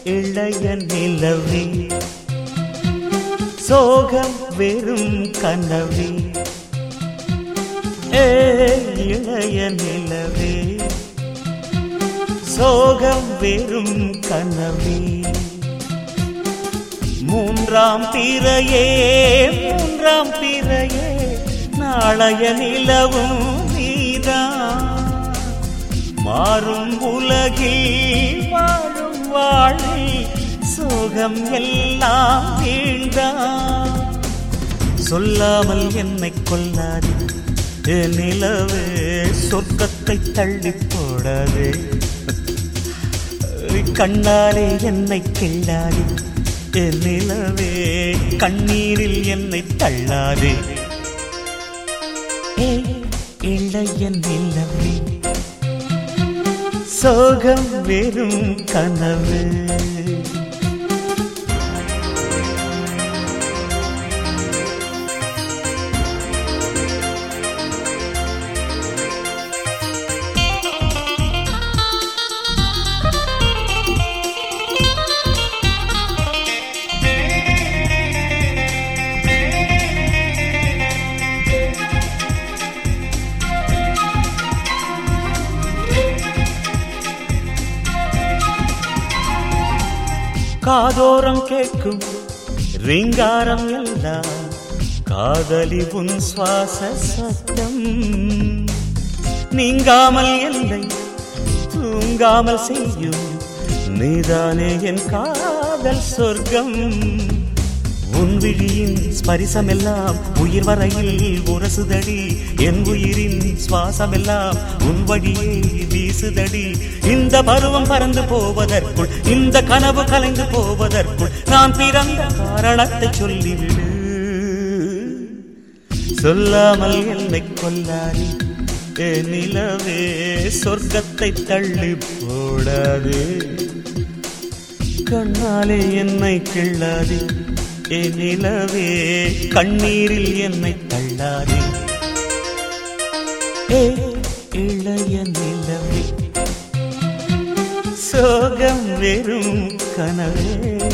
இளைய நிலவே சோகம் வெறும் கனவே ஏ இளைய நிலவே சோகம் வெறும் கனவே மூன்றாம் பிறையே மூன்றாம் பிறையே நாளைய நிலவும் நீதான் மாறும் உலகில் வாழும் வாழில் சோகம் எல்லாம் வீழ்ந்தான் சொல்லாமல் என்னை கொல்லாது என் நிலவே சொர்க்கத்தை தள்ளி போடாதே கண்ணாலே என்னை கிள்ளாதே என் நிலவே கண்ணீரில் என்னை தள்ளாதே ஏய், இளைய நிலவே சோகம் வெறும் கனவு காதோரம் கேட்கும் ரீங்காரம் எல்லாம் காதலி உன் சுவாச சத்தம் நீங்காமல் இல்லை தூங்காமல் செய்யும் நீதானே என் காதல் சொர்க்கம் உன் விழியின் ஸ்பரிசமெல்லாம் உயிர் வரையில் உரசுதடி என் உயிரின் சுவாசமெல்லாம் உன் வழியே வீசுதடி இந்த பருவம் பறந்து போவதற்குள் இந்த கனவு கலைந்து போவதற்குள் நான் பிறந்த காரணத்தை சொல்லிவிடு சொல்லாமல் என்னை கொல்லாதே ஏ நிலவே சொர்க்கத்தை தள்ளி போடாதே கண்ணாலே என்னை கிள்ளாதே ஏ நிலவே கண்ணீரில் என்னை தள்ளாதே ஏ இளைய நிலவே சோகம் வெறும் கனவே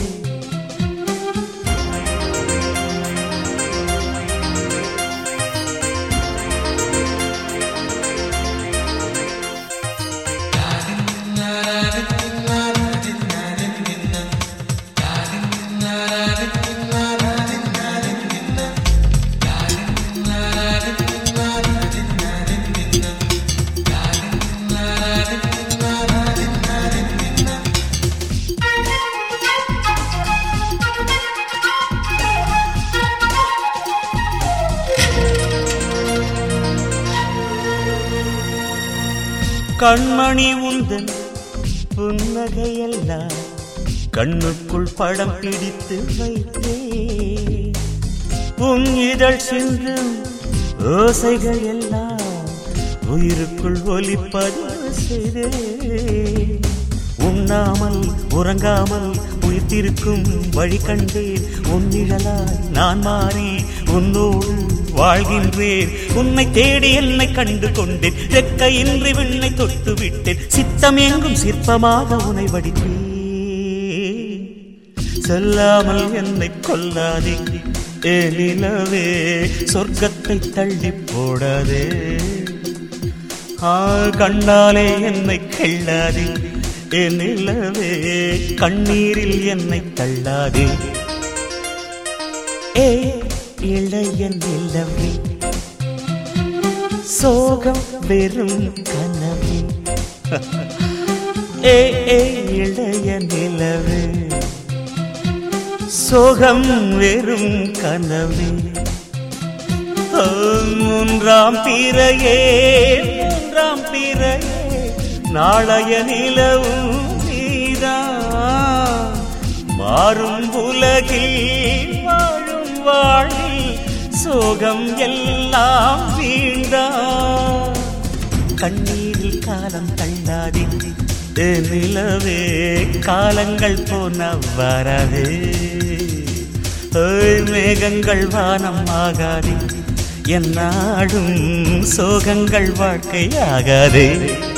கண்மணி உந்தன் புன்னகையெல்லாம் கண்ணுக்குள் படம் பிடித்து வைத்தே உன் இதழ் சிந்தும் ஓசைகள் எல்லாம் உயிருக்குள் ஒலிப்பதிவு செய்தே உண்ணாமல் உறங்காமல் உயிர்த்திருக்கும் வழி கண்டேன் உன் நிழலாய் நான் மாறி உன்னோடு வாழ்கின்றேன் உன்னை தேடி என்னை கண்டு கொண்டேன் ரெக்கையின்றி விண்ணை தொட்டு விட்டேன் சித்தம் எங்கும் சிற்பமாக உனை வடித்தேன் சொல்லாமல் என்னை கொல்லாதே ஏ நிலவே சொர்க்கத்தை தள்ளி போடாதே ஆ கண்ணாலே என்னை கிள்ளாதே ஏ நிலவே கண்ணீரில் என்னை தள்ளாதே ஏ இளைய நிலவே சோகம் வெறும் கனவே ஏ ஏ இளைய நிலவே சோகம் வெறும் கனவே ஓ, மூன்றாம் பிறையே மூன்றாம் பிறையே நாளைய நிலவும் நீதான் மாறும் உலகில் வாழும் வாழில் சோகம் எல்லாம் வீழ்ந்தான் கண்ணீரில் காலம் தள்ளாதே ஏ நிலவே காலங்கள் போன வராதே ஏய், மேகங்கள் வானம் ஆகாதே என் நாடும் சோகங்கள் வாழ்க்கையாகாதே